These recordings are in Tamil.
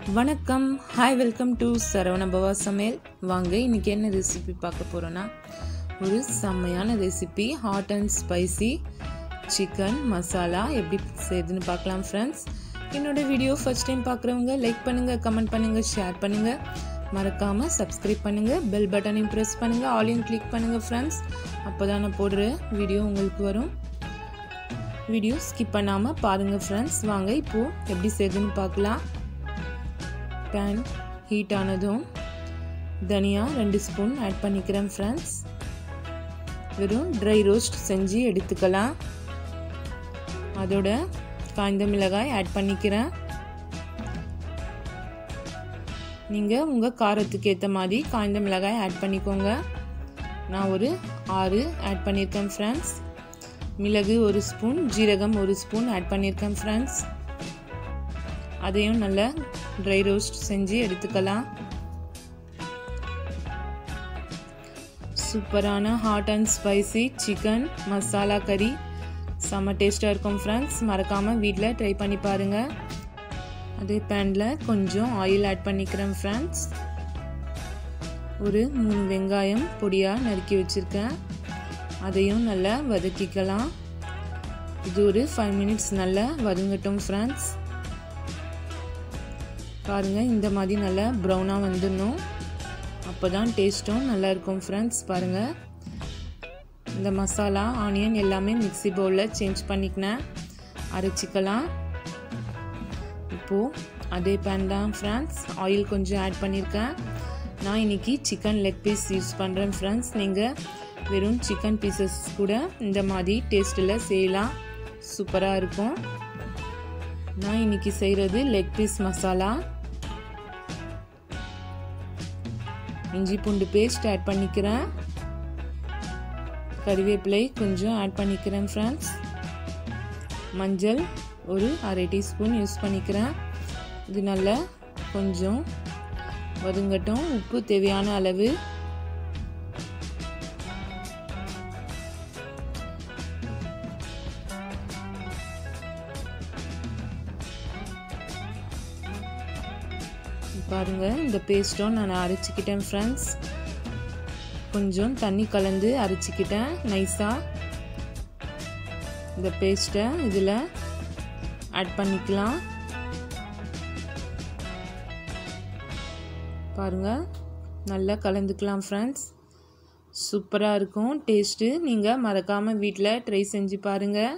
வணக்கம் hi welcome to Saravana Bava சமையல் வாங்க இன்னைக்கு என்ன ரெசிபி பார்க்க போகிறோன்னா ஒரு செம்மையான recipe hot and spicy chicken masala எப்படி செய்யுதுன்னு பார்க்கலாம் ஃப்ரெண்ட்ஸ் என்னோட வீடியோ ஃபர்ஸ்ட் டைம் பார்க்குறவங்க லைக் பண்ணுங்கள் கமெண்ட் பண்ணுங்கள் ஷேர் பண்ணுங்கள் மறக்காமல் சப்ஸ்கிரைப் பண்ணுங்கள் பெல் பட்டனையும் ப்ரெஸ் பண்ணுங்கள் ஆலையும் கிளிக் பண்ணுங்கள் ஃப்ரெண்ட்ஸ் அப்போ தான் நான் போடுற வீடியோ உங்களுக்கு வரும் வீடியோ ஸ்கிப் பண்ணாமல் பாருங்கள் ஃப்ரெண்ட்ஸ் வாங்க இப்போது எப்படி செய்யுதுன்னு பார்க்கலாம் பேன் ஹீட் ஆனதும் தனியா ரெண்டு ஸ்பூன் ஆட் பண்ணிக்கிறேன் ஃப்ரெண்ட்ஸ் வெறும் ட்ரை ரோஸ்ட் செஞ்சு எடுத்துக்கலாம் அதோட காய்ந்த மிளகாய் ஆட் பண்ணிக்கிறேன் நீங்கள் உங்கள் காரத்துக்கு ஏற்ற மாதிரி காய்ந்த மிளகாய் ஆட் பண்ணிக்கோங்க நான் ஒரு ஆறு ஆட் பண்ணியிருக்கேன் ஃப்ரெண்ட்ஸ் மிளகு ஒரு ஸ்பூன் ஜீரகம் ஒரு ஸ்பூன் ஆட் பண்ணியிருக்கேன் ஃப்ரெண்ட்ஸ் அதையும் நல்லா ட்ரை ரோஸ்ட் செஞ்சு எடுத்துக்கலாம் சூப்பரான hot and spicy chicken masala கறி செம்ம டேஸ்ட்டாக இருக்கும் ஃப்ரெண்ட்ஸ் மறக்காமல் வீட்டில் ட்ரை பண்ணி பாருங்கள் அதே பேனில் கொஞ்சம் ஆயில் ஆட் பண்ணிக்கிறேன் ஃப்ரெண்ட்ஸ் ஒரு மூணு வெங்காயம் பொடியாக நறுக்கி வச்சுருக்கேன் அதையும் நல்லா வதக்கிக்கலாம் இது ஒரு ஃபைவ் மினிட்ஸ் நல்லா வதங்கட்டும் ஃப்ரெண்ட்ஸ் பாருங்கள் இந்த மாதிரி நல்லா ப்ரௌனாக வந்துடணும் அப்போ தான் டேஸ்ட்டும் நல்லா இருக்கும் ஃப்ரெண்ட்ஸ் பாருங்கள் இந்த மசாலா ஆனியன் எல்லாமே மிக்சி பவுலில் சேஞ்ச் பண்ணிக்கினேன் அரைச்சிக்கலாம் இப்போது அதே பேன் தான் ஃப்ரெண்ட்ஸ் ஆயில் கொஞ்சம் ஆட் பண்ணியிருக்கேன் நான் இன்றைக்கி சிக்கன் லெக் பீஸ் யூஸ் பண்ணுறேன் ஃப்ரெண்ட்ஸ் நீங்கள் வெறும் சிக்கன் பீசஸ் கூட இந்த மாதிரி டேஸ்ட்டில் செய்யலாம் சூப்பராக இருக்கும் நான் இன்றைக்கி செய்கிறது லெக் பீஸ் மசாலா இஞ்சி பூண்டு பேஸ்ட் ஆட் பண்ணிக்கிறேன் கறிவேப்பிலை கொஞ்சம் ஆட் பண்ணிக்கிறேன் ஃப்ரெண்ட்ஸ் மஞ்சள் ஒரு அரை டீஸ்பூன் யூஸ் பண்ணிக்கிறேன் இது நல்லா கொஞ்சம் வதங்கட்டும் உப்பு தேவையான அளவு பாருங்கள் இந்த பேஸ்ட்டும் நான் அரைச்சிக்கிட்டேன் ஃப்ரெண்ட்ஸ் கொஞ்சம் தண்ணி கலந்து அரைச்சிக்கிட்டேன் நைஸாக இந்த பேஸ்ட்டை இதில் ஆட் பண்ணிக்கலாம் பாருங்கள் நல்லா கலந்துக்கலாம் ஃப்ரெண்ட்ஸ் சூப்பராக இருக்கும் டேஸ்ட்டு நீங்கள் மறக்காமல் வீட்டில் ட்ரை செஞ்சு பாருங்கள்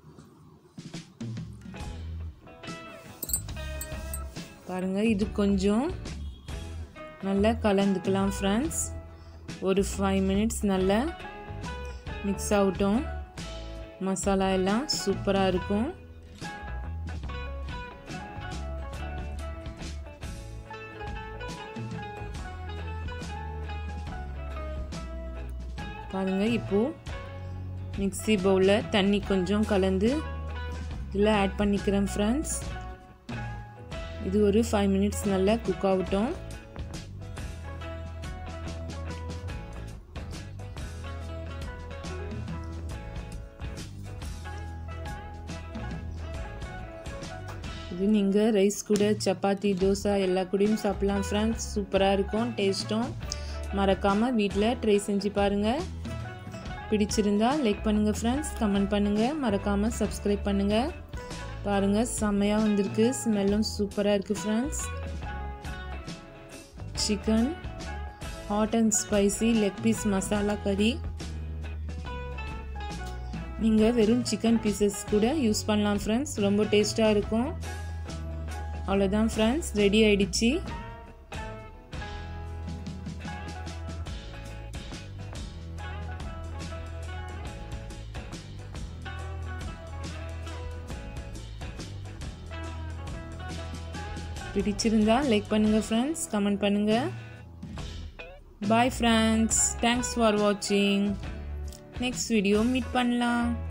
பாருங்கள் இது கொஞ்சம் நல்லா கலந்துக்கலாம் ஃப்ரெண்ட்ஸ் ஒரு ஃபைவ் மினிட்ஸ் நல்லா மிக்ஸ் ஆகட்டும் மசாலா எல்லாம் சூப்பராக இருக்கும் பாருங்கள் இப்போது மிக்சி பவுலில் தண்ணி கொஞ்சம் கலந்து இதில் ஆட் பண்ணிக்கிறேன் ஃப்ரெண்ட்ஸ் இது ஒரு ஃபைவ் மினிட்ஸ் நல்லா குக் ஆகட்டும் இது நீங்கள் ரைஸ் கூட சப்பாத்தி தோசை எல்லா கூடயும் சாப்பிட்லாம் ஃப்ரெண்ட்ஸ் சூப்பராக இருக்கும் டேஸ்ட்டும் மறக்காமல் வீட்டில் ட்ரை செஞ்சு பாருங்கள் பிடிச்சிருந்தா லைக் பண்ணுங்கள் ஃப்ரெண்ட்ஸ் கமெண்ட் பண்ணுங்கள் மறக்காமல் சப்ஸ்கிரைப் பண்ணுங்கள் பாருங்கள் செம்மையாக வந்திருக்கு ஸ்மெல்லும் சூப்பராக இருக்குது friends chicken hot and spicy leg piece masala கறி நீங்கள் வெறும் சிக்கன் பீசஸ் கூட யூஸ் பண்ணலாம் ஃப்ரெண்ட்ஸ் ரொம்ப டேஸ்ட்டாக இருக்கும் அவ்வளோதான் ஃப்ரெண்ட்ஸ் ரெடி ஆயிடுச்சு பிடிச்சிருந்தா லைக் பண்ணுங்கள் ஃப்ரெண்ட்ஸ் கமெண்ட் பண்ணுங்கள் பாய் ஃப்ரெண்ட்ஸ் தேங்க்ஸ் ஃபார் வாட்சிங் நெக்ஸ்ட் வீடியோ மீட் பண்ணலாம்